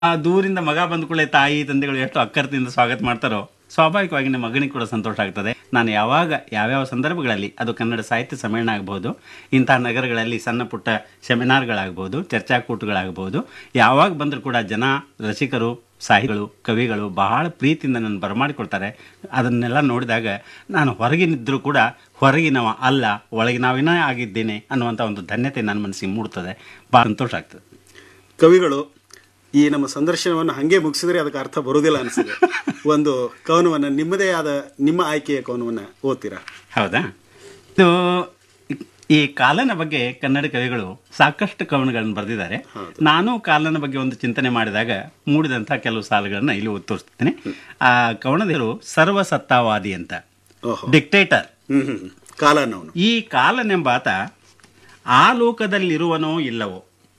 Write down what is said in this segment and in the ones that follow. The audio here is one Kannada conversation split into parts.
ಆ ದೂರಿಂದ ಮಗ ಬಂದ ಕೂಡಲೇ ತಾಯಿ ತಂದೆಗಳು ಎಷ್ಟು ಅಕ್ಕರದಿಂದ ಸ್ವಾಗತ ಮಾಡ್ತಾರೋ ಸ್ವಾಭಾವಿಕವಾಗಿ ನಮ್ಮ ಮಗನಿಗೆ ಕೂಡ ಸಂತೋಷ ಆಗ್ತದೆ ನಾನು ಯಾವಾಗ ಯಾವ್ಯಾವ ಸಂದರ್ಭಗಳಲ್ಲಿ ಅದು ಕನ್ನಡ ಸಾಹಿತ್ಯ ಸಮ್ಮೇಳನ ಆಗ್ಬೋದು ಇಂತಹ ನಗರಗಳಲ್ಲಿ ಸಣ್ಣ ಪುಟ್ಟ ಸೆಮಿನಾರ್ಗಳಾಗ್ಬೋದು ಚರ್ಚಾಕೂಟಗಳಾಗ್ಬೋದು ಯಾವಾಗ ಬಂದರೂ ಕೂಡ ಜನ ರಸಿಕರು ಸಾಹಿಗಳು ಕವಿಗಳು ಬಹಳ ಪ್ರೀತಿಯಿಂದ ನನ್ನ ಬರಮಾಡಿಕೊಳ್ತಾರೆ ಅದನ್ನೆಲ್ಲ ನೋಡಿದಾಗ ನಾನು ಹೊರಗಿನಿದ್ದರೂ ಕೂಡ ಹೊರಗಿನವ ಅಲ್ಲ ಒಳಗಿನವಿನ ಆಗಿದ್ದೇನೆ ಅನ್ನುವಂಥ ಒಂದು ಧನ್ಯತೆ ನನ್ನ ಮನಸ್ಸಿಗೆ ಮೂಡ್ತದೆ ಭಾಳ ಸಂತೋಷ ಆಗ್ತದೆ ಕವಿಗಳು ಈ ನಮ್ಮ ಸಂದರ್ಶನವನ್ನು ಹಂಗೆ ಮುಗಿಸಿದ್ರೆ ಅದಕ್ಕೆ ಅರ್ಥ ಬರುವುದಿಲ್ಲ ಅನಿಸಿದೆ ಒಂದು ಕವನವನ್ನು ನಿಮ್ಮದೇ ಆದ ನಿಮ್ಮ ಆಯ್ಕೆಯ ಕವನವನ್ನು ಓದ್ತೀರಾ ಹೌದಾ ಇದು ಈ ಕಾಲನ ಬಗ್ಗೆ ಕನ್ನಡ ಕವಿಗಳು ಸಾಕಷ್ಟು ಕವನಗಳನ್ನು ಬರೆದಿದ್ದಾರೆ ನಾನು ಕಾಲನ ಬಗ್ಗೆ ಒಂದು ಚಿಂತನೆ ಮಾಡಿದಾಗ ಮೂಡಿದಂಥ ಕೆಲವು ಸಾಲುಗಳನ್ನ ಇಲ್ಲಿ ಓದಿ ತೋರಿಸ್ತೀನಿ ಆ ಕವನದ ಹೆಸರು ಸರ್ವಸತ್ತಾವಾದಿ ಅಂತ ಓಹೋ ಡಿಕ್ಟೇಟರ್ ಹ್ಮ್ ಹ್ಮ್ ಹ್ಮ್. ಕಾಲನವನು ಈ ಕಾಲನೆಂಬಾತ ಆ ಲೋಕದಲ್ಲಿರುವನೋ ಇಲ್ಲವೋ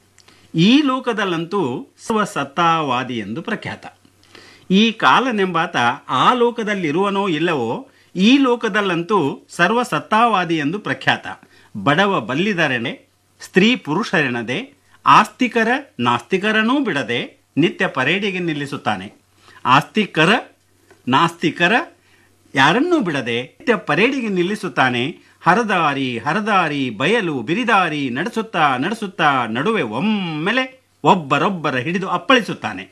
ಈ ಲೋಕದಲ್ಲಂತೂ ಸರ್ವಸತ್ತಾವಾದಿ ಎಂದು ಪ್ರಖ್ಯಾತ ಈ ಕಾಲನೆಂಬಾತ ಆ ಲೋಕದಲ್ಲಿರುವನೋ ಇಲ್ಲವೋ ಈ ಲೋಕದಲ್ಲಂತೂ ಸರ್ವಸತ್ತಾವಾದಿ ಎಂದು ಪ್ರಖ್ಯಾತ ಬಡವ ಬಲ್ಲಿದರೆನೆ ಸ್ತ್ರೀ ಪುರುಷರೆನದೆ ಆಸ್ತಿಕರ ನಾಸ್ತಿಕರನೂ ಬಿಡದೆ ನಿತ್ಯ ಪರೇಡಿಗೆ ನಿಲ್ಲಿಸುತ್ತಾನೆ ಆಸ್ತಿಕರ ನಾಸ್ತಿಕರ ಯಾರನ್ನೂ ಬಿಡದೆ ನಿತ್ಯ ಪರೇಡಿಗೆ ನಿಲ್ಲಿಸುತ್ತಾನೆ ಹರದಾರಿ ಹರದಾರಿ ಬಯಲು ಬಿರಿದಾರಿ ನಡೆಸುತ್ತಾ ನಡೆಸುತ್ತಾ ನಡುವೆ ಒಮ್ಮೆಲೆ ಒಬ್ಬರೊಬ್ಬರ ಹಿಡಿದು ಅಪ್ಪಳಿಸುತ್ತಾನೆ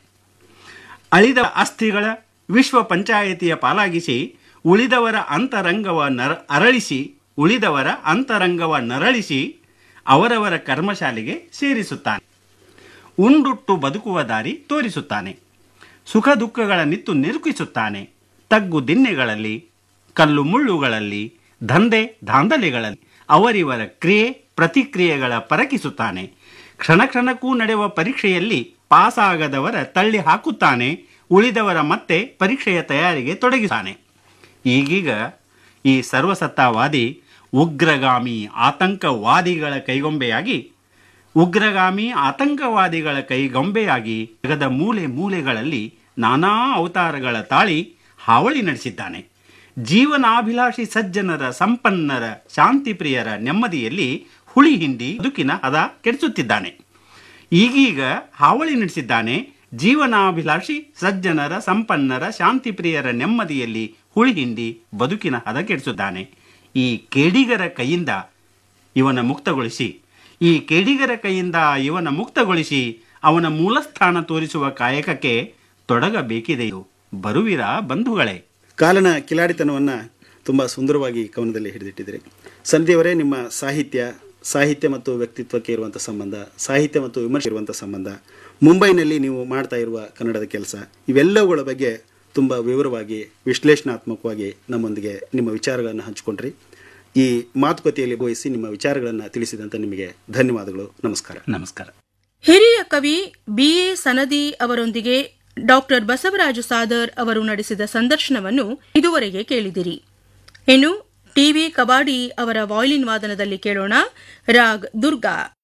ಅಳಿದ ಅಸ್ಥಿಗಳ ವಿಶ್ವ ಪಂಚಾಯಿತಿಯ ಪಾಲಾಗಿಸಿ ಉಳಿದವರ ಅಂತರಂಗವ ನರ ಅರಳಿಸಿ ಉಳಿದವರ ಅಂತರಂಗವ ನರಳಿಸಿ ಅವರವರ ಕರ್ಮಶಾಲೆಗೆ ಸೇರಿಸುತ್ತಾನೆ ಉಂಡುಟ್ಟು ಬದುಕುವ ದಾರಿ ತೋರಿಸುತ್ತಾನೆ ಸುಖ ದುಃಖಗಳ ನಿತ್ತು ನಿರುಕಿಸುತ್ತಾನೆ ತಗ್ಗು ದಿನ್ನೆಗಳಲ್ಲಿ ಕಲ್ಲು ಮುಳ್ಳುಗಳಲ್ಲಿ ದಂಧೆ ದಾಂಧಲೆಗಳಲ್ಲಿ ಅವರಿವರ ಕ್ರಿಯೆ ಪ್ರತಿಕ್ರಿಯೆಗಳ ಪರಕಿಸುತ್ತಾನೆ ಕ್ಷಣ ಕ್ಷಣಕ್ಕೂ ನಡೆಯುವ ಪರೀಕ್ಷೆಯಲ್ಲಿ ಪಾಸಾಗದವರ ತಳ್ಳಿ ಹಾಕುತ್ತಾನೆ ಉಳಿದವರ ಮತ್ತೆ ಪರೀಕ್ಷೆಯ ತಯಾರಿಗೆ ತೊಡಗಿಸುತ್ತಾನೆ ಈಗೀಗ ಈ ಸರ್ವಸತ್ತಾವಾದಿ ಉಗ್ರಗಾಮಿ ಆತಂಕವಾದಿಗಳ ಕೈಗೊಂಬೆಯಾಗಿ ಉಗ್ರಗಾಮಿ ಆತಂಕವಾದಿಗಳ ಕೈಗೊಂಬೆಯಾಗಿ ಜಗದ ಮೂಲೆ ಮೂಲೆಗಳಲ್ಲಿ ನಾನಾ ಅವತಾರಗಳ ತಾಳಿ ಹಾವಳಿ ನಡೆಸಿದ್ದಾನೆ ಜೀವನಾಭಿಲಾಷಿ ಸಜ್ಜನರ ಸಂಪನ್ನರ ಶಾಂತಿಪ್ರಿಯರ ನೆಮ್ಮದಿಯಲ್ಲಿ ಹುಳಿ ಹಿಂಡಿ ಬದುಕಿನ ಹದ ಕೆಡಿಸುತ್ತಿದ್ದಾನೆ ಈಗೀಗ ಹಾವಳಿ ನಡೆಸಿದ್ದಾನೆ ಜೀವನಾಭಿಲಾಷಿ ಸಜ್ಜನರ ಸಂಪನ್ನರ ಶಾಂತಿಪ್ರಿಯರ ನೆಮ್ಮದಿಯಲ್ಲಿ ಹುಳಿ ಹಿಂಡಿ ಬದುಕಿನ ಹದ ಕೆಡಿಸುತ್ತಾನೆ ಈ ಕೇಡಿಗರ ಕೈಯಿಂದ ಇವನ ಮುಕ್ತಗೊಳಿಸಿ ಈ ಕೇಡಿಗರ ಕೈಯಿಂದ ಇವನ ಮುಕ್ತಗೊಳಿಸಿ ಅವನ ಮೂಲಸ್ಥಾನ ತೋರಿಸುವ ಕಾಯಕಕ್ಕೆ ತೊಡಗಬೇಕಿದೆಯೋ ಬರುವಿರಾ ಬಂಧುಗಳೇ ಕಾಲನ ಕಿಲಾಡಿತನವನ್ನು ತುಂಬ ಸುಂದರವಾಗಿ ಕವನದಲ್ಲಿ ಹಿಡಿದಿಟ್ಟಿದ್ದೀರಿ ಸಂಧಿಯವರೇ ನಿಮ್ಮ ಸಾಹಿತ್ಯ ಸಾಹಿತ್ಯ ಮತ್ತು ವ್ಯಕ್ತಿತ್ವಕ್ಕೆ ಇರುವಂಥ ಸಂಬಂಧ ಸಾಹಿತ್ಯ ಮತ್ತು ವಿಮರ್ಶೆ ಇರುವಂಥ ಸಂಬಂಧ ಮುಂಬೈನಲ್ಲಿ ನೀವು ಮಾಡ್ತಾ ಇರುವ ಕನ್ನಡದ ಕೆಲಸ ಇವೆಲ್ಲವುಗಳ ಬಗ್ಗೆ ತುಂಬ ವಿವರವಾಗಿ ವಿಶ್ಲೇಷಣಾತ್ಮಕವಾಗಿ ನಮ್ಮೊಂದಿಗೆ ನಿಮ್ಮ ವಿಚಾರಗಳನ್ನು ಹಂಚಿಕೊಂಡ್ರಿ ಈ ಮಾತುಕತೆಯಲ್ಲಿ ಭಾಗವಹಿಸಿ ನಿಮ್ಮ ವಿಚಾರಗಳನ್ನು ತಿಳಿಸಿದಂಥ ನಿಮಗೆ ಧನ್ಯವಾದಗಳು ನಮಸ್ಕಾರ ನಮಸ್ಕಾರ ಹಿರಿಯ ಕವಿ ಬಿಎ ಸನದಿ ಅವರೊಂದಿಗೆ ಡಾಕ್ಟರ್ ಬಸವರಾಜು ಸಾದರ್ ಅವರು ನಡೆಸಿದ ಸಂದರ್ಶನವನ್ನು ಇದುವರೆಗೆ ಕೇಳಿದಿರಿ ಇನ್ನು ಟಿವಿ ಕಬಾಡಿ ಅವರ ವಾಯ್ಲಿನ್ ವಾದನದಲ್ಲಿ ಕೇಳೋಣ ರಾಗ್ ದುರ್ಗಾ